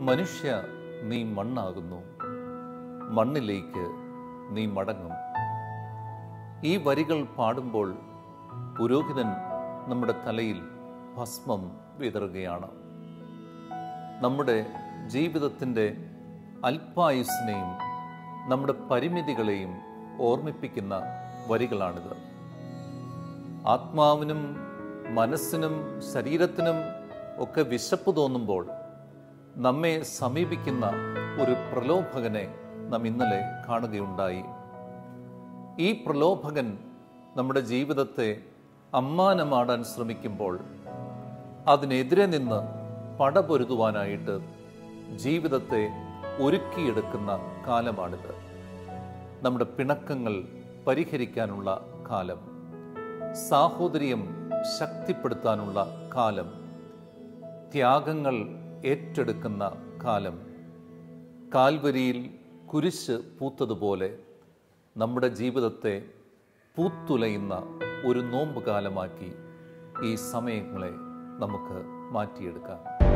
മനുഷ്യ നീ മണ്ണാകുന്നു മണ്ണിലേക്ക് നീ മടങ്ങും ഈ വരികൾ പാടുമ്പോൾ പുരോഹിതൻ നമ്മുടെ തലയിൽ ഭസ്മം വിതറുകയാണ് നമ്മുടെ ജീവിതത്തിൻ്റെ അല്പായുസിനെയും നമ്മുടെ പരിമിതികളെയും ഓർമ്മിപ്പിക്കുന്ന വരികളാണിത് ആത്മാവിനും മനസ്സിനും ശരീരത്തിനും ഒക്കെ വിശപ്പ് തോന്നുമ്പോൾ നമ്മെ സമീപിക്കുന്ന ഒരു പ്രലോഭകനെ നാം ഇന്നലെ കാണുകയുണ്ടായി ഈ പ്രലോഭകൻ നമ്മുടെ ജീവിതത്തെ അമ്മാനമാടാൻ ശ്രമിക്കുമ്പോൾ അതിനെതിരെ നിന്ന് പടപൊരുതുവാനായിട്ട് ജീവിതത്തെ ഒരുക്കിയെടുക്കുന്ന കാലമാണിത് നമ്മുടെ പിണക്കങ്ങൾ പരിഹരിക്കാനുള്ള കാലം സാഹോദര്യം ശക്തിപ്പെടുത്താനുള്ള കാലം ത്യാഗങ്ങൾ ഏറ്റെടുക്കുന്ന കാലം കാൽവരിയിൽ കുരിശ് പൂത്തതുപോലെ നമ്മുടെ ജീവിതത്തെ പൂത്തുലയുന്ന ഒരു നോമ്പ് കാലമാക്കി ഈ സമയങ്ങളെ നമുക്ക് മാറ്റിയെടുക്കാം